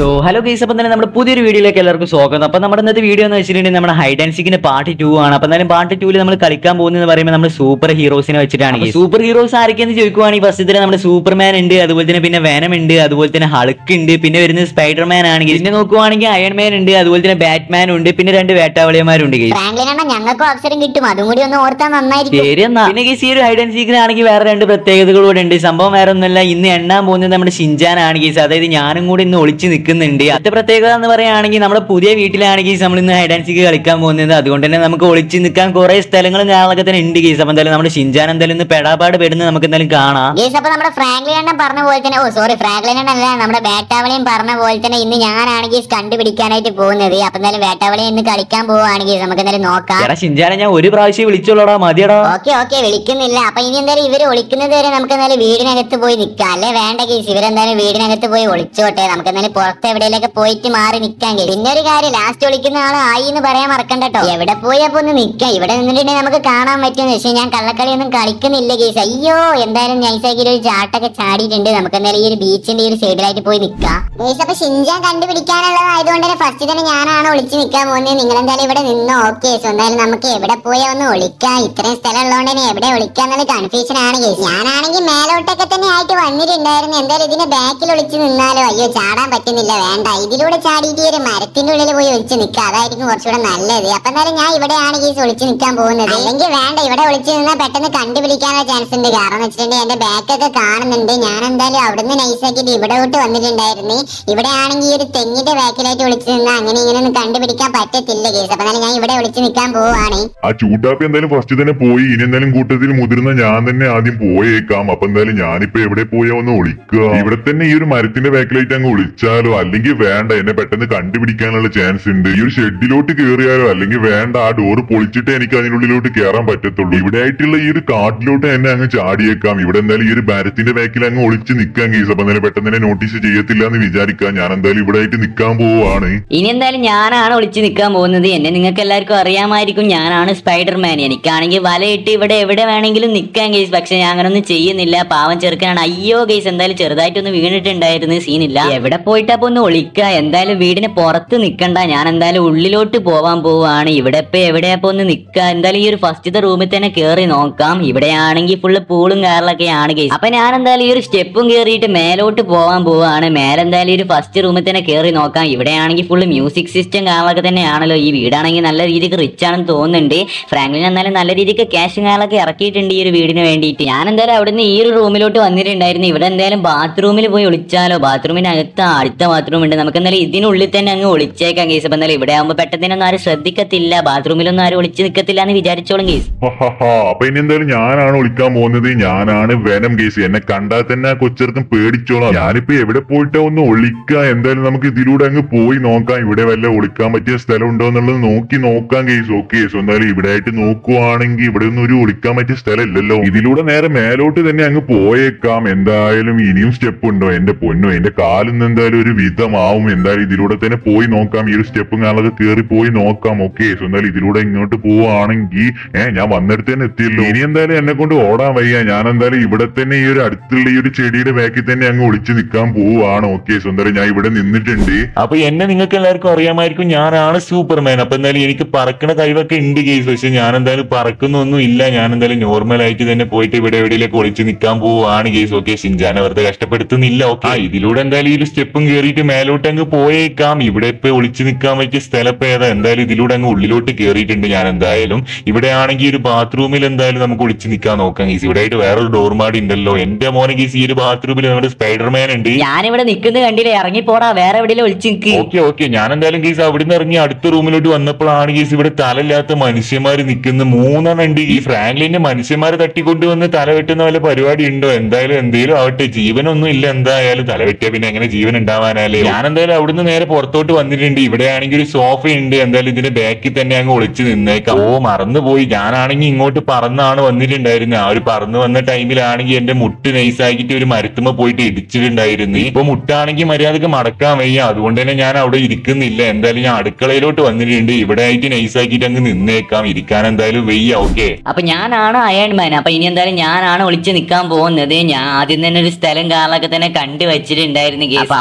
So hello guys അപ്പം തന്നെ നമ്മുടെ പുതിയൊരു വീഡിയോയിലേക്ക് എല്ലാവർക്കും സ്വാഗതം അപ്പം നമ്മുടെ ഇന്നത്തെ വീഡിയോ എന്ന് വെച്ചിട്ടുണ്ടെങ്കിൽ നമ്മുടെ ഹൈഡ് ആൻഡ് സീക്കിന്റെ പാർട്ട് ടു ആണ് അപ്പം എന്തായാലും പാർട്ട് ടൂവിൽ നമ്മൾ കളിക്കാൻ പോകുന്നത് പറയുമ്പോൾ നമ്മൾ സൂപ്പർ ഹീറോസിനെ വെച്ചിട്ടാണ് സൂപ്പർ ഹീറോസ് ആരൊക്കെയെന്ന് ചോദിക്കുവാണെങ്കിൽ ഫസ്റ്റ് നമ്മുടെ സൂപ്പർമാൻ ഉണ്ട് അതുപോലെ തന്നെ പിന്നെ വേനം ഉണ്ട് അതുപോലെ തന്നെ ഹൾക്ക് ഉണ്ട് പിന്നെ വരുന്നത് സ്പൈഡർമാൻ ആണെങ്കിൽ പിന്നെ നോക്കുവാണെങ്കിൽ അയൺ മാൻ ഉണ്ട് അതുപോലെ തന്നെ ബാറ്റ്മാൻ ഉണ്ട് പിന്നെ രണ്ട് വേട്ടാവളിയന്മാരുണ്ട് ഗൈസ് ഫ്രാങ്ക്ലിനാണ് ഞങ്ങൾക്കും അവസരം കിട്ടും അതും കൂടി ഒന്ന് ഓർത്താൽ നന്നായിരിക്കും ശരി എന്നാ പിന്നെ ഗൈസ് ഈ ഒരു ഹൈഡ് ആൻഡ് സീക്കിനാണെങ്കിൽ വേറെ രണ്ട് പ്രത്യേകതകൾ കൂടെ ഉണ്ട് സംഭവം വേറെ ഒന്നുമല്ല ഇന്ന് എണ്ണാൻ പോകുന്നത് നമ്മുടെ ഷിൻജാനാണ് ഗൈസ് അതായത് ഞാനും കൂടി ഇന്ന് ഒളിച്ച് നിൽക്കുന്നുണ്ട് അടുത്ത പ്രത്യേകത എന്ന് പറയുകയാണെങ്കിൽ നമ്മുടെ പുതിയ വീട്ടിലാണെങ്കിൽ നമ്മൾ ഇന്ന് ഹൈഡ് ആൻഡ് സീക്ക് കളിക്കാൻ പോകുന്നത് അതുകൊണ്ട് തന്നെ നമുക്ക് ഒളിച്ച് നിൽക്കാൻ കുറെ സ്ഥലങ്ങളും കാര്യങ്ങളൊക്കെ തന്നെ ഉണ്ട് ഗൈസ് അപ്പം എന്തായാലും നമ്മുടെ ഷിൻജാൻ എന്തായാലും ഇന്ന് പെടാപാട് പെടുന്നത് നമുക്ക് എന്തായാലും കാണാം ഗേസ് അപ്പൊ നമ്മുടെ ഫ്രാങ്ക്ലിൻ അണ്ണൻ പറഞ്ഞ പോലെ തന്നെ ഓ സോറി ഫ്രാങ്ക്ലിൻ അണ്ണൻ അല്ല നമ്മുടെ വേട്ടാവളിയും പറഞ്ഞ പോലെ തന്നെ ഇന്ന് ഞാനാണ് ഗീസ് കണ്ടുപിടിക്കാനായിട്ട് പോകുന്നത് അപ്പൊ എന്തായാലും വേട്ടാവളിയെ ഇന്ന് കളിക്കാൻ പോവുകയാണ് ഗീസ് നമുക്ക് എന്തായാലും നോക്കാം എടാ ഷിൻജാനെ ഞാൻ ഒരു പ്രാവശ്യം വിളിച്ചോളടാ മതിയടാ ഓക്കെ ഓക്കെ വിളിക്കുന്നില്ല അപ്പൊ ഇനി എന്തായാലും ഇവര് ഒളിക്കുന്നത് വരെ നമുക്ക് എന്തായാലും വീടിനകത്ത് പോയി നിൽക്കാം അല്ലേ വേണ്ട കേസ് ഇവരെന്തായാലും വീടിനകത്ത് പോയി ഒളിച്ചോട്ടെ നമുക്ക് എന്തായാലും പുറത്ത് എവിടെയൊക്കെ പോയിട്ട് മാറി നിൽക്കാൻ കേസ് പിന്നെ ഒരു കാര്യം ലാസ്റ്റ് ഒളിക്കുന്ന ആൾ ആയി എന്ന് പറയാൻ മറക്കണ്ട കേട്ടോ എവിടെ പോയി അപ്പൊ ഒന്ന് നിൽക്കാം ഇവിടെ നിന്നിട്ടുണ്ടെങ്കിൽ നമുക്ക് കാണാൻ പറ്റും പക്ഷെ ഞാൻ കള്ളക്കളിയൊന്നും കളിക്കുന്നില്ല കേസ് അയ്യോ എന്തായാലും നൈസാക്കി ഒരു ചാട്ടൊക്കെ ചാടിയിട്ടുണ്ട് നമുക്ക് എന്തായാലും ഈ ഒരു ബീച്ചിന്റെ ഈ ഒരു സൈഡിലായിട്ട് പോയി നിൽക്കാം അപ്പൊ ഷിൻജാൻ കണ്ടുപിടിക്കാനുള്ളതായതുകൊണ്ട് തന്നെ ഫസ്റ്റ് തന്നെ ഞാനാണ് ഒളിച്ച് നിൽക്കാൻ പോകുന്നത് നിങ്ങൾ എന്തായാലും ഇവിടെ നിന്നോ ഓക്കെ എന്തായാലും നമുക്ക് എവിടെ പോയാ ഒന്ന് ഒളിക്കാം ഇത്രയും സ്ഥലം ഉള്ളതുകൊണ്ട് തന്നെ എവിടെ ഒളിക്കാന്നുള്ള കൺഫ്യൂഷൻ ആണ് കേസ് ഞാനാണെങ്കിൽ മേലോട്ടൊക്കെ തന്നെ ആയിട്ട് വന്നിട്ടുണ്ടായിരുന്നു എന്തായാലും ഇതിന്റെ ബാക്കിൽ ഒളിച്ച് നിന്നാലോ അയ്യോ ചാടാൻ പറ്റുന്നില്ല വേണ്ട ഇതിലൂടെ ചാടിയിട്ട് ഈ ഒരു മരത്തിന്റെ ഉള്ളിൽ പോയി ഒളിച്ച് നിൽക്കുക അതായിരിക്കും കുറച്ചുകൂടെ നല്ലത് അപ്പൊ എന്തായാലും ഞാൻ ഇവിടെയാണ് കേസ് ഒളിച്ച് നിൽക്കാൻ പോകുന്നത് അല്ലെങ്കിൽ വേണ്ട ഇവിടെ ഒളിച്ച് നിന്നാൽ പെട്ടെന്ന് കണ്ടുപിടിക്കാനുള്ള ചാൻസ് ഉണ്ട് കാരണം എന്ന് വെച്ചിട്ടുണ്ടെങ്കിൽ എന്റെ ബാക്കൊക്കെ കാണുന്നുണ്ട് ഞാൻ എന്തായാലും അവിടുന്ന് നൈസാക്കിയിട്ട് ഇവിടോട്ട് വന്നിട്ടുണ്ടായിരുന്നു ഇവിടെ ആണെങ്കിൽ ഈ ഒരു തെങ്ങിന്റെ ബാക്കിലായിട്ട് ഒളിച്ച് നിന്നാൽ അങ്ങനെ ഇങ്ങനെ ഒന്നും കണ്ടുപിടിക്കാൻ പറ്റത്തില്ല കേസ് അപ്പൊ എന്നാലും ഞാൻ ഇവിടെ ഒളിച്ച് നിൽക്കാൻ പോവാണ് ആ ചൂട്ടാപ്പി എന്തായാലും ഫസ്റ്റ് തന്നെ പോയി ഇനി എന്തായാലും കൂട്ടത്തിൽ മുതിർന്ന ഞാൻ തന്നെ ആദ്യം പോയേക്കാം അപ്പൊ എന്തായാലും ഞാനിപ്പോ എവിടെ പോയാ ഒന്ന് ഒളിക്കുക ഇവിടെ തന്നെ ഈ ഒരു മരത്തിന്റെ ബാക്കിലായിട്ട് അങ്ങ് ഒളിച്ചാലോ അല്ലെങ്കിൽ വേണ്ട എന്നെ പെട്ടെന്ന് കണ്ടുപിടിക്കാനുള്ള ചാൻസ് ഉണ്ട് ഈ ഒരു ഷെഡിലോട്ട് കയറിയാലോ അല്ലെങ്കിൽ വേണ്ട ആ ഡോറ് പൊളിച്ചിട്ടേ എനിക്ക് അതിനുള്ളിലോട്ട് കയറാൻ പറ്റത്തുള്ളൂ ഇവിടെ ആയിട്ടുള്ള ഈ ഒരു കാട്ടിലോട്ട് എന്നെ അങ്ങ് ചാടിയേക്കാം ഇവിടെ എന്തായാലും ഈ ഒരു മരത്തിന്റെ ബാക്കിൽ അങ്ങ് ഒളിച്ച് നിൽക്കാൻ കേസ് അപ്പൊ എന്തായാലും പെട്ടെന്ന് തന്നെ നോട്ടീസ് ചെയ്യത്തില്ല എന്ന് വിചാരിക്കാം ഞാൻ എന്തായാലും ഇവിടെ ആയിട്ട് നിൽക്കാൻ പോവാണ് ഇനി എന്തായാലും ഞാനാണ് ഒളിച്ച് നിൽക്കാൻ പോകുന്നത് എന്നെ നിങ്ങൾക്ക് എല്ലാവർക്കും അറിയാമായിരിക്കും ഞാനാണ് സ്പൈഡർമാൻ എനിക്കാണെങ്കിൽ വലയിട്ട് ഇവിടെ എവിടെ വേണമെങ്കിലും നിൽക്കാൻ കേസ് പക്ഷെ ഞാൻ അങ്ങനൊന്നും ചെയ്യുന്നില്ല പാവം ചെറുക്കനാണ് അയ്യോ കേസ് എന്തായാലും ചെറുതായിട്ടൊന്ന് വീണിട്ടുണ്ടായിരുന്നു സീനില്ല എവിടെ പോയിട്ടാ അപ്പൊ ഒന്ന് ഒളിക്കുക എന്തായാലും വീടിന് പുറത്ത് നിൽക്കണ്ട ഞാൻ എന്തായാലും ഉള്ളിലോട്ട് പോവാൻ പോവാണ് ഇവിടെ ഇപ്പൊ എവിടെയാ ഇപ്പൊ ഒന്ന് നിൽക്കുക എന്തായാലും ഈ ഒരു ഫസ്റ്റത്തെ റൂമിൽ തന്നെ കയറി നോക്കാം ഇവിടെയാണെങ്കിൽ ഫുള്ള് പൂളും കാറിലൊക്കെ ആണ് കേസ് അപ്പൊ ഞാൻ എന്തായാലും ഈ ഒരു സ്റ്റെപ്പും കയറിയിട്ട് മേലോട്ട് പോവാൻ പോവാണ് മേലെന്തായാലും ഈ ഒരു ഫസ്റ്റ് റൂമിൽ തന്നെ കയറി നോക്കാം ഇവിടെയാണെങ്കിൽ ഫുള്ള് മ്യൂസിക് സിസ്റ്റം കാര്യങ്ങളൊക്കെ തന്നെയാണല്ലോ ഈ വീടാണെങ്കിൽ നല്ല രീതിക്ക് റിച്ച് ആണെന്ന് തോന്നുന്നുണ്ട് ഫ്രാങ്ക്ലിൻ എന്നാലും നല്ല രീതിക്ക് ക്യാഷും കാര്യങ്ങളൊക്കെ ഇറക്കിയിട്ടുണ്ട് ഈ ഒരു വീടിന് വേണ്ടിയിട്ട് ഞാൻ എന്തായാലും അവിടുന്ന് ഈ ഒരു റൂമിലോട്ട് വന്നിട്ടുണ്ടായിരുന്നു ഇവിടെ എന്തായാലും ബാത്റൂമിൽ പോയി ഒളിച്ചാലോ ബാത്റൂമിനകത്ത് അടുത്ത ബാത്റൂം ഉണ്ട് നമുക്ക് എന്തായാലും ഇതിനുള്ളിൽ തന്നെ അങ്ങ് ഒളിച്ചേക്കാം കേസ് അപ്പൊ എന്തായാലും ഇവിടെ ആകുമ്പോൾ പെട്ടെന്നൊന്നും ആരും ശ്രദ്ധിക്കത്തില്ല ബാത്റൂമിലൊന്നും ആരും ഒളിച്ച് നിൽക്കത്തില്ല എന്ന് വിചാരിച്ചോളും കേസ് ഹഹഹ. അപ്പൊ ഇനി എന്തായാലും ഞാനാണ് ഒളിക്കാൻ പോകുന്നത് ഞാനാണ് വെനം കേസ് എന്നെ കണ്ടാൽ തന്നെ ആ കൊച്ചിറക്കും പേടിച്ചോളാം ഞാനിപ്പോ എവിടെ പോയിട്ടാ ഒന്ന് ഒളിക്കാം എന്തായാലും നമുക്ക് ഇതിലൂടെ അങ്ങ് പോയി നോക്കാം ഇവിടെ വല്ല ഒളിക്കാൻ പറ്റിയ സ്ഥലം ഉണ്ടോ എന്നുള്ളത് നോക്കി നോക്കാം കേസ് ഓക്കെ കേസ് എന്തായാലും ഇവിടെ ആയിട്ട് നോക്കുവാണെങ്കിൽ ഇവിടെ ഒന്നും ഒരു ഒളിക്കാൻ പറ്റിയ സ്ഥലം ഇല്ലല്ലോ ഇതിലൂടെ നേരെ മേലോട്ട് തന്നെ അങ്ങ് പോയേക്കാം എന്തായാലും ഇനിയും സ്റ്റെപ്പ് ഉണ്ടോ എന്റെ പൊന്നോ എന്റെ കാലിന്ന് എന്തായാലും ഒരു വിധമാവും എന്തായാലും ഇതിലൂടെ തന്നെ പോയി നോക്കാം ഈ ഒരു സ്റ്റെപ്പും കാണാതെ കയറി പോയി നോക്കാം ഓക്കെ എന്തായാലും ഇതിലൂടെ ഇങ്ങോട്ട് പോവാണെങ്കിൽ ഏഹ് ഞാൻ വന്നിടത്ത് തന്നെ എത്തിയല്ലോ ഇനി എന്തായാലും എന്നെ കൊണ്ട് ഓടാൻ വയ്യ ഞാൻ എന്തായാലും ഇവിടെ തന്നെ ഈ ഒരു അടുത്തുള്ള ഈ ഒരു ചെടിയുടെ ബാക്കിൽ തന്നെ അങ്ങ് ഒളിച്ചു നിൽക്കാൻ പോവാണ് ഓക്കെ സുന്ദരം ഞാൻ ഇവിടെ നിന്നിട്ടുണ്ട് അപ്പൊ എന്നെ നിങ്ങൾക്ക് എല്ലാവർക്കും അറിയാമായിരിക്കും ഞാനാണ് സൂപ്പർമാൻ അപ്പൊ എന്തായാലും എനിക്ക് പറക്കണ കഴിവൊക്കെ ഉണ്ട് കേസ് പക്ഷെ ഞാൻ എന്തായാലും പറക്കുന്നൊന്നും ഇല്ല ഞാൻ എന്തായാലും നോർമൽ ആയിട്ട് തന്നെ പോയിട്ട് ഇവിടെ എവിടെയൊക്കെ ഒളിച്ച് നിൽക്കാൻ പോവാണ് കേസ് ഓക്കെ ഷിൻജാനെ വെറുതെ കഷ്ടപ്പെടുത്തുന്നില്ല ഓക്കെ ഇതിലൂടെ എന്തായാലും ഈ ഒരു സ്റ്റെപ്പും കയറിയിട്ട് മേലോട്ട് അങ്ങ് പോയേക്കാം ഇവിടെ ഇപ്പൊ ഒളിച്ച് നിൽക്കാൻ പറ്റിയ സ്ഥലം ഇപ്പൊ ഏതാ എന്തായാലും ഇതിലൂടെ അങ്ങ് ഉള്ളിലോട്ട് കയറിയിട്ടുണ്ട് ഞാൻ എന്തായാലും ഇവിടെ ആണെങ്കിൽ ഒരു ബാത്റൂമിൽ എന്തായാലും നമുക്ക് ഒളിച്ച് നിൽക്കാൻ നോക്കാം ഗീസ് ഇവിടെ ആയിട്ട് വേറൊരു ഡോർമാടി ഉണ്ടല്ലോ എന്റെ മോനെ ഗീസ് ഈ ഒരു ബാത്റൂമിൽ നമ്മുടെ സ്പൈഡർമാൻ ഉണ്ട് ഞാനിവിടെ നിൽക്കുന്നത് കണ്ടില്ലേ ഇറങ്ങിപ്പോടാ വേറെ എവിടെയെങ്കിലും ഒളിച്ച് നിൽക്ക് ഓക്കെ ഓക്കെ ഞാൻ എന്തായാലും കേസ് അവിടുന്ന് ഇറങ്ങി അടുത്ത റൂമിലോട്ട് വന്നപ്പോഴാണ് കേസ് ഇവിടെ തലയില്ലാത്ത മനുഷ്യന്മാര് നിൽക്കുന്ന മൂന്നെണ്ണം ഉണ്ട് ഈ ഫ്രാങ്ക്ലിന്റെ മനുഷ്യന്മാരെ തട്ടിക്കൊണ്ടുവന്ന് തല വെട്ടുന്ന വല്ല പരിപാടി ഉണ്ടോ എന്തായാലും എന്തേലും ആവട്ടെ ജീവനൊന്നും ഇല്ല എന്തായാലും തല വെട്ടിയ പിന്നെ എങ്ങനെ ജീവൻ ഉണ്ടാവാനല്ലേ ഞാൻ എന്തായാലും അവിടുന്ന് നേരെ പുറത്തോട്ട് വന്നിട്ടുണ്ട് ഇവിടെ ആണെങ്കിൽ ഒരു സോഫ ഉണ്ട് എന്തായാലും ഇതിന്റെ ബാക്കിൽ തന്നെ അങ്ങ് ഒളിച്ച് നിന്നേക്കാം ഓ മറന്നുപോയി ഞാനാണെങ്കിൽ ഇങ്ങോട്ട് പറന്നാണ് വന്നിട്ടുണ്ടായിരുന്നത് ആ ഒരു പറന്ന് വന്ന ടൈമിലാണെങ്കിൽ എന്റെ മുട്ട് നൈസാക്കിയിട്ട് ഒരു മരത്തുമ്മ പോയിട്ട് ഇടിച്ചിട്ടുണ്ടായിരുന്നു ഇപ്പൊ മുട്ടാണെങ്കിൽ മര്യാദക്ക് മടക്കാൻ വയ്യ അതുകൊണ്ട് തന്നെ ഞാൻ അവിടെ ഇരിക്കുന്നില്ല എന്തായാലും ഞാൻ അടുക്കളയിലോട്ട് വന്നിട്ടുണ്ട് ഇവിടെ ആയിട്ട് നൈസാക്കിയിട്ട് അങ്ങ് നിന്നേക്കാം ഇരിക്കാൻ എന്തായാലും വയ്യ ഓക്കെ അപ്പൊ ഞാനാണ് അയൺ മാൻ അപ്പൊ ഇനി എന്തായാലും ഞാനാണ് ഒളിച്ച് നിൽക്കാൻ പോകുന്നത് ഞാൻ ആദ്യം തന്നെ ഒരു സ്ഥലം കാറിലൊക്കെ തന്നെ കണ്ടു വെച്ചിട്ടുണ്ടായിരുന്നു guys. അപ്പൊ ആ ഒരു സ്ഥലം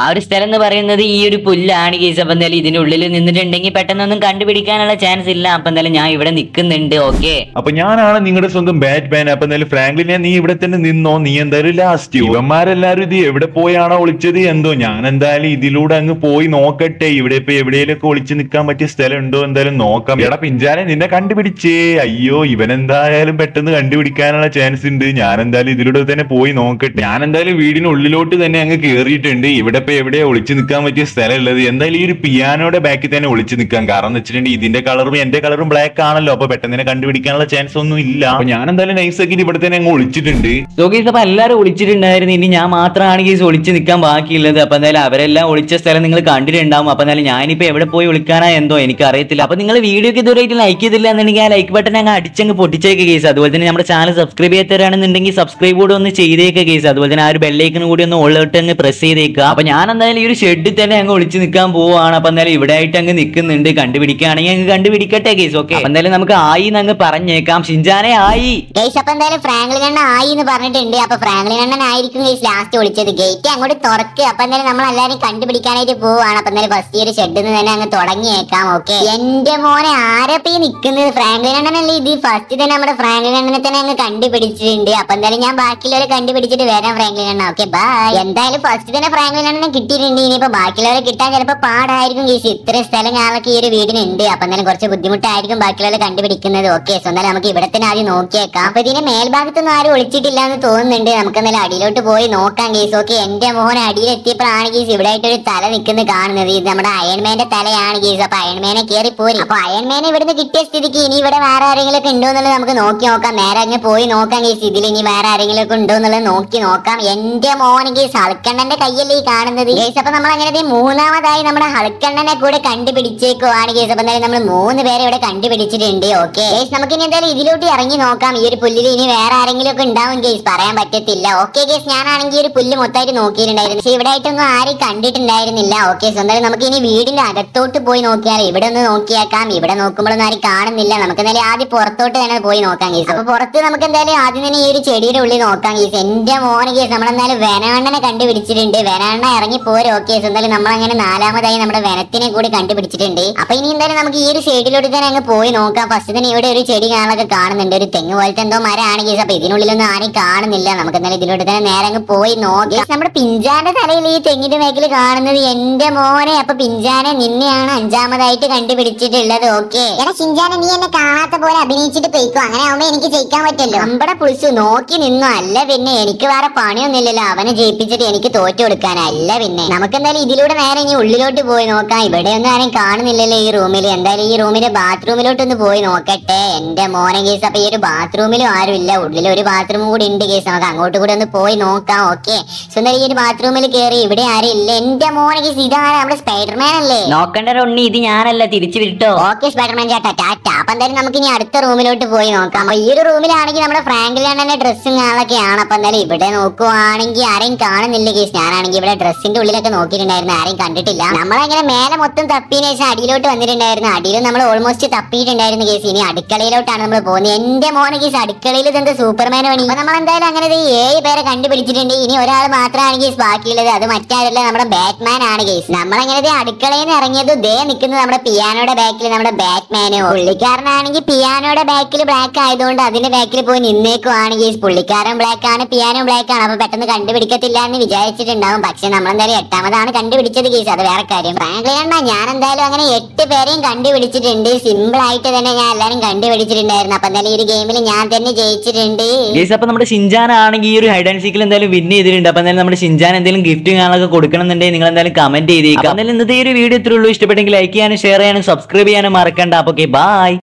എന്ന് പറയുന്നത് ഈ ഒരു പുല്ലാണ് കേസ് അപ്പൊ എന്തായാലും ഇതിനുള്ളിൽ നിന്നിട്ടുണ്ടെങ്കിൽ പെട്ടെന്നൊന്നും കണ്ടുപിടിക്കാനുള്ള ചാൻസ് ഇല്ല അപ്പൊ എന്തായാലും ഞാൻ ഇവിടെ നിൽക്കുന്നുണ്ട് ഓക്കെ അപ്പൊ ഞാനാണ് നിങ്ങളുടെ സ്വന്തം ബാറ്റ്മാൻ അപ്പൊ എന്തായാലും ഫ്രാങ്ക്ലിനെ നീ ഇവിടെ തന്നെ നിന്നോ നീ എന്തായാലും ലാസ്റ്റ് ഇവന്മാരെല്ലാരും ഇത് എവിടെ പോയാണോ ഒളിച്ചത് എന്തോ ഞാൻ എന്തായാലും ഇതിലൂടെ അങ്ങ് പോയി നോക്കട്ടെ ഇവിടെ ഇപ്പൊ എവിടെയെങ്കിലൊക്കെ ഒളിച്ചു നിൽക്കാൻ പറ്റിയ സ്ഥലം ഉണ്ടോ എന്തായാലും നോക്കാം എടാ പിഞ്ചാനെ നിന്നെ കണ്ടുപിടിച്ചേ അയ്യോ ഇവൻ എന്തായാലും പെട്ടെന്ന് കണ്ടുപിടിക്കാനുള്ള ചാൻസ് ഉണ്ട് ഞാൻ എന്തായാലും ഇതിലൂടെ തന്നെ പോയി നോക്കട്ടെ ഞാൻ എന്തായാലും വീടിനുള്ളിലോട്ട് തന്നെ അങ്ങ് കേറിയിട്ടുണ്ട് ഇവിടെ ഇപ്പൊ എവിടെയാ ഒളിച്ചു നിൽക്കാൻ പറ്റിയ സ്ഥലം ഉള്ളത് എന്തായാലും ഈ ഒരു പിയാനോയുടെ ബാക്കിൽ തന്നെ ഒളിച്ചു നിൽക്കാം കാരണം എന്ന് വെച്ചിട്ടുണ്ടെങ്കിൽ ഇതിന്റെ കളറും എന്റെ കളറും ബ്ലാക്ക് ആണല്ലോ അപ്പൊ പെട്ടെന്ന് തന്നെ കണ്ടുപിടിക്കാനുള്ള ചാൻസ് ഒന്നും ഇല്ല അപ്പൊ ഞാൻ എന്തായാലും നൈസ് ആക്കിയിട്ട് ഇവിടെ തന്നെ അങ്ങ് ഒളിച്ചിട്ടുണ്ട് സോ ഗീസ് അപ്പൊ എല്ലാവരും ഒളിച്ചിട്ടുണ്ടായിരുന്നു ഇനി ഞാൻ മാത്രമാണ് ഗീസ് ഒളിച്ച് നിൽക്കാൻ ബാക്കിയുള്ളത് അപ്പൊ എന്തായാലും അവരെല്ലാം ഒളിച്ച സ്ഥലം നിങ്ങൾ കണ്ടിട്ടുണ്ടാവും അപ്പൊ എന്തായാലും ഞാനിപ്പോ എവിടെ പോയി ഒളിക്കാനാ എന്തോ എനിക്ക് അറിയത്തില്ല അപ്പൊ നിങ്ങൾ വീഡിയോക്ക് ഇതുവരെയായിട്ട് ലൈക്ക് ചെയ്തില്ല എന്നുണ്ടെങ്കിൽ ആ ലൈക്ക് ബട്ടൺ അങ്ങ് അടിച്ചങ്ങ് പൊട്ടിച്ചേക്ക് കേസ് അതുപോലെ തന്നെ നമ്മുടെ ചാനൽ സബ്സ്ക്രൈബ് ചെയ്തരാണെന്നുണ്ടെങ്കിൽ സബ്സ്ക്രൈബ് കൂടെ ഒന്ന് ചെയ്തേക്ക് കേസ് അതുപോലെ തന്നെ ആ ഒരു ബെല്ലൈക്കനും കൂടി ഒന്ന് ഉള്ളിട്ട് അങ്ങ് പ്രസ് ചെയ്തേക്കുക അപ്പൊ ഞാൻ എന്തായാലും ഈ ഒരു ഷെഡിൽ തന്നെ അങ്ങ് ഒളിച്ച് നിൽക്കാൻ പോവാണ് അപ്പൊ എന്തായാലും ഇവിടെ ആയിട്ട് അങ്ങ് നിൽക്കുന്നുണ്ട് കണ്ടുപിടിക്കുകയാണെങ്കിൽ അങ്ങ് കണ്ടുപിടിക്കട്ടെ കേസ് ഓക്കെ എന്തായാലും നമുക്ക് ആയി അങ്ങ് പറഞ്ഞേക്കാം ഷിൻജാനെ ആയി ഗൈസ് അപ്പൊ എന്തായാലും ഫ്രാങ്ക്ലിൻ അണ്ണൻ ആയി എന്ന് പറഞ്ഞിട്ടുണ്ട് അപ്പൊ ഫ്രാങ്ക്ലിൻ അണ്ണൻ ആയിരിക്കും ഗൈസ് ലാസ്റ്റ് വിളിച്ചത് ഗേറ്റ് അങ്ങോട്ട് തുറക്ക് അപ്പൊ എന്തായാലും നമ്മൾ എല്ലാവരും കണ്ടുപിടിക്കാനായിട്ട് പോവാണ് അപ്പൊ എന്തായാലും ഫസ്റ്റ് ഇയർ ഷെഡിൽ നിന്ന് തന്നെ അങ്ങ് തുടങ്ങിയേക്കാം ഓക്കെ എന്റെ മോനെ ആരപ്പോ ഈ നിക്കുന്നത് ഫ്രാങ്ക്ലിൻ അണ്ണനല്ലേ ഇത് ഫസ്റ്റ് തന്നെ നമ്മുടെ ഫ്രാങ്ക്ലിൻ അണ്ണനെ തന്നെ അങ്ങ് കണ്ടുപിടിച്ചിട്ടുണ്ട് അപ്പൊ എന്തായാലും ഞാൻ ബാക്കിയുള്ളവരെ കണ്ടുപിടിച്ചിട്ട് വരാം ഫ്രാങ്ക്ലിൻ അണ്ണ ഓക്കെ ബൈ എന്തായാലും ഫസ്റ്റ് തന്നെ ഫ്രാങ്ക്ലിൻ അണ്ണനെ കിട്ടിയിട്ടുണ്ട് ഇനിയിപ്പോ ബാക്കിയുള്ളവരെ കിട്ടാൻ ചിലപ്പോ പാടായിരിക്കും ഗൈസ് ഇത്രയും സ്ഥലം ഞങ്ങൾക്ക് ഈ ഒരു വീടിനുണ്ട് അപ്പൊ എന്തായാലും കുറച്ച് ബുദ്ധിമുട്ടായിരിക്കും ബാക്കിയുള്ളവരെ കണ്ടുപിടിക്കുന്നത് ഓക്കെ സോ എന്നാലും നമുക്ക് ഇവിടെ തന്നെ ആദ്യം നോക്കിയേക്കാം അപ്പൊ ഇതിന്റെ മേൽഭാഗത്തൊന്നും ആരും ഒളിച്ചിട്ടില്ല എന്ന് തോന്നുന്നുണ്ട് നമുക്ക് എന്നാലും അടിയിലോട്ട് പോയി നോക്കാം കേസ് ഓക്കെ എന്റെ മോഹൻ അടിയിലെത്തിയപ്പോഴാണ് കേസ് ഇവിടെ ആയിട്ട് ഒരു തല നിൽക്കുന്നത് കാണുന്നത് ഇത് നമ്മുടെ അയൺമേന്റെ തലയാണ് കേസ് അപ്പൊ അയൺമേനെ കയറി പോരി അപ്പൊ അയൺമേനെ ഇവിടുന്ന് കിട്ടിയ സ്ഥിതിക്ക് ഇനി ഇവിടെ വേറെ ആരെങ്കിലും ഒക്കെ ഉണ്ടോ എന്നുള്ളത് നമുക്ക് നോക്കി നോക്കാം നേരെ അങ്ങ് പോയി നോക്കാം കേസ് ഇതിൽ ഇനി വേറെ ആരെങ്കിലും ഒക്കെ ഉണ്ടോ എന്നുള്ളത് നോക്കി നോക്കാം എന്റെ മോൻ കേസ് ഹൾക്കണ്ണന്റെ കയ്യല്ലേ ഈ കാണുന്നത് കേസ് അപ്പൊ നമ്മൾ അങ്ങനെ ദേ മൂന്നാമതായി നമ്മുടെ ഹൾക്കണ്ണനെ കൂടെ കണ്ടുപിടിച്ചേക്കുവാണ് കേസ് അപ്പൊ എന്തായാലും നമ്മൾ മൂന്ന് പേരെ ഇവിടെ കണ്ടുപിടിച്ചിട്ടുണ്ട് ഓക്കെ കേസ് നമുക്ക് ഇനി എന്തായാലും ഇതിലോട്ട് ഇറങ്ങി നോക്കാം ഈ ഒരു പുല്ലിൽ ഇനി വേറെ ആരെങ്കിലും ഒക്കെ ഉണ്ടാവും കേസ് പറയാൻ പറ്റത്തില്ല ഓക്കെ കേസ് ഞാനാണെങ്കിൽ ഈ ഒരു പുല്ല് മൊത്തമായിട്ട് നോക്കിയിട്ടുണ്ടായിരുന്നു പക്ഷെ ഇവിടെ ആയിട്ടൊന്നും ആരെയും കണ്ടിട്ടുണ്ടായിരുന്നില്ല ഓക്കെ സ്വന്തം നമുക്ക് ഇനി വീടിന്റെ അകത്തോട്ട് പോയി നോക്കിയാൽ ഇവിടെ ഒന്ന് നോക്കിയേക്കാം ഇവിടെ നോക്കുമ്പോഴൊന്നും ആരും കാണുന്നില്ല നമുക്ക് എന്തായാലും ആദ്യം പുറത്തോട്ട് തന്നെ പോയി നോക്കാം കേസ് അപ്പൊ പുറത്ത് നമുക്ക് എന്തായാലും ആദ്യം തന്നെ ഈ ഒരു ചെടിയുടെ ഉള്ളിൽ നോക്കാം കേസ് എന്റെ മോന് കേസ് നമ്മളെന്തായാലും വനവണ്ണനെ കണ്ടുപിടിച്ചിട്ടുണ്ട് വനവണ്ണ ഇറങ്ങി പോരും ഓക്കെ എന്തായാലും നമ്മളങ്ങനെ നാലാമതായി നമ്മുടെ വനത്തിനെ കൂടി കണ്ടുപിടിച്ചിട്ടുണ്ട് അപ്പൊ ഇനി എന്തായാലും നമുക്ക് ഈ ഒരു സൈഡിലോട്ട് തന്നെ അങ്ങ് പോയി നോക്കാം ഫസ്റ്റ് തന്നെ ഇവിടെ ഒരു ചെടി കാണാനൊക്കെ കാണുന്നുണ്ട് ഒരു തെങ്ങ് പോലത്തെ എന്തോ മരമാണ് കേസ് അപ്പൊ ഇതിനുള്ളിലൊന്നും ആരെയും കാണുന്നില്ല നമുക്ക് എന്തായാലും ഇതിലോട്ട് തന്നെ നേരെ അങ്ങ് പോയി നോക്കി നമ്മുടെ പിഞ്ചാന്റെ തലയിൽ ഈ തെങ്ങിന്റെ മേഖല കാണുന്നത് എന്റെ മോനെ അപ്പൊ പിഞ്ചാനെ നിന്നെയാണ് അഞ്ചാമതായിട്ട് കണ്ടുപിടിച്ചിട്ടുള്ളത് ഓക്കെ എടാ ചിഞ്ചാനെ നീ എന്നെ കാണാത്ത പോലെ അഭിനയിച്ചിട്ട് പോയിക്കോ അങ്ങനെ ആവുമ്പോ എനിക്ക് ജയിക്കാൻ പറ്റുമല്ലോ നമ്മുടെ പുളിച്ചു നോക്കി നിന്നു അല്ല പിന്നെ എനിക്ക് വേറെ പണിയൊന്നുമില്ലല്ലോ അവനെ ജയിപ്പിച്ചിട്ട് എനിക്ക് തോറ്റു കൊടുക്കാനല്ല പിന്നെ നമുക്ക് എന്തായാലും ഇതിലൂടെ നേരെ ഇനി ഉള്ളിലോട്ട് പോയി നോക്കാം ഇവിടെ ഒന്നും ആരും കാണുന്നില്ലല്ലോ ഈ റൂമിൽ എന്തായാലും ഈ റൂമിന്റെ ബാത്റൂമിലോട്ട് ഒന്ന് പോയി നോക്കട്ടെ എന്റെ മോനെ കേസ് അപ്പൊ ഈ ഒരു ബാത്റൂമിലും ആരും ഇല്ല ഉള്ളിൽ ഒരു ബാത്റൂം കൂടി ഉണ്ട് കേസ് നമുക്ക് അങ്ങോട്ട് കൂടി ഒന്ന് പോയി നോക്കാം ഓക്കെ സുന്ദരി ഈ ഒരു ബാത്റൂമിൽ കയറി ഇവിടെ ആരും ഇല്ല എന്റെ മോനെ കേസ് ഇതാണ് നമ്മുടെ സ്പൈഡർമാൻ അല്ലേ നോക്കണ്ട റൊണ്ണി ഇത് ഞാനല്ല തിരിച്ചു വിട്ടോ ഓക്കെ സ്പൈഡർമാൻ ചേട്ടാ ടാറ്റ അപ്പൊ എന്തായാലും നമുക്ക് ഇനി അടുത്ത റൂമിലോട്ട് പോയി നോക്കാം അപ്പൊ ഈ ഒരു റൂമിലാണെങ്കിൽ നമ്മുടെ ഫ്രാങ്കിലാണ് ഡ്രസ്സും കാണൊക്കെയാണ് അപ്പൊ എന്തായാലും ഇവിടെ നോക്കുവാണെങ്കിൽ ആരെയും കാണുന്നില്ല കേസ് ഞാനാണെങ്കിൽ ഇവിടെ ഡ്രസ്സിന്റെ ഉള്ളിലൊക്കെ നോക്കിയിട്ടുണ്ടായിരുന്നു ആരെയും കണ്ടിട്ടില്ല നമ്മളങ്ങനെ മേലെ മൊത്തം തപ്പിയതിനു ശേഷം അടിയിലോട്ട് വന്നിട്ടുണ്ടായിരുന്നു അടിയിൽ നമ്മൾ ഓൾമോസ്റ്റ് തപ്പിയിട്ടുണ്ടായിരുന്നു കേസ് ഇനി അടുക്കളയിലോട്ടാണ് നമ്മൾ പോകുന്നത് എന്റെ മോനെ കേസ് അടുക്കളയിൽ ഇതെന്ത് സൂപ്പർമാൻ പണി അപ്പൊ നമ്മൾ എന്തായാലും അങ്ങനെ ദേ ഏഴ് പേരെ കണ്ടുപിടിച്ചിട്ടുണ്ട് ഇനി ഒരാൾ മാത്രമാണ് കേസ് ബാക്കിയുള്ളത് അത് മറ്റാരല്ല നമ്മുടെ ബാറ്റ്മാൻ ആണ് കേസ് നമ്മളങ്ങനെ ദേ അടുക്കളയിൽ നിന്ന് ഇറങ്ങിയത് ദേ നിൽക്കുന്നത് നമ്മുടെ പിയാനോയുടെ ബാക്കിൽ നമ്മുടെ ബാറ്റ്മാന് പുള്ളിക്കാരനാണെങ്കിൽ പിയാനോയുടെ ബാക്കിൽ ബ്ലാക്ക് ആയതുകൊണ്ട് അതിന്റെ ബാക്കിൽ പോയി നിന്നേക്കുവാണ് കേസ് പുള്ളിക്കാരൻ ബ്ലാക്ക് ആണ് പിയാനോ ബ്ലാക്ക് ആണ് അപ്പൊ പെട്ടെന്ന് കണ്ടുപിടിക്കത്തില്ല എന്ന് വിചാരിച്ചിട്ടുണ്ടാവും പക്ഷെ നമ്മളെന്തായാലും എട്ടാമതാണ് കണ്ടുപിടിച്ചത് കേസ് അത് വേറെ കാര്യം ഫ്രാങ്ക്ലി കണ്ട ഞാൻ എന്തായാലും അങ്ങനെ എട്ട് പേരെയും കണ്ടുപിടിച്ചിട്ടുണ്ട് സിമ്പിൾ ആയിട്ട് തന്നെ ഞാൻ എല്ലാരും കണ്ടുപിടിച്ചിട്ടുണ്ടായിരുന്നു അപ്പൊ എന്തായാലും ഈ ഒരു ഗെയിമിൽ ഞാൻ തന്നെ ജയിച്ചിട്ടുണ്ട് ഗേസ് അപ്പൊ നമ്മുടെ ഷിൻജാൻ ആണെങ്കിൽ ഈ ഒരു ഹൈഡ് ആൻഡ് സീക്കിൽ എന്തായാലും വിൻ ചെയ്തിട്ടുണ്ട് അപ്പൊ എന്തായാലും നമ്മുടെ ഷിൻജാൻ എന്തെങ്കിലും ഗിഫ്റ്റ് കാണാനൊക്കെ കൊടുക്കണമെന്നുണ്ടെങ്കിൽ നിങ്ങൾ എന്തായാലും കമന്റ് ചെയ്തേക്കാം അപ്പൊ എന്തായാലും ഇന്നത്തെ ഈ ഒരു വീഡിയോ ഇത്രയുള്ളൂ ഇഷ്ടപ്പെട്ടെങ്കിൽ ലൈക്ക് ചെയ്യാനും ഷെയർ ചെയ്യാനും സബ്സ്ക്രൈബ് ചെയ്യാനും മറക്കണ്ട അപ്പൊ ഓക്കെ ബൈ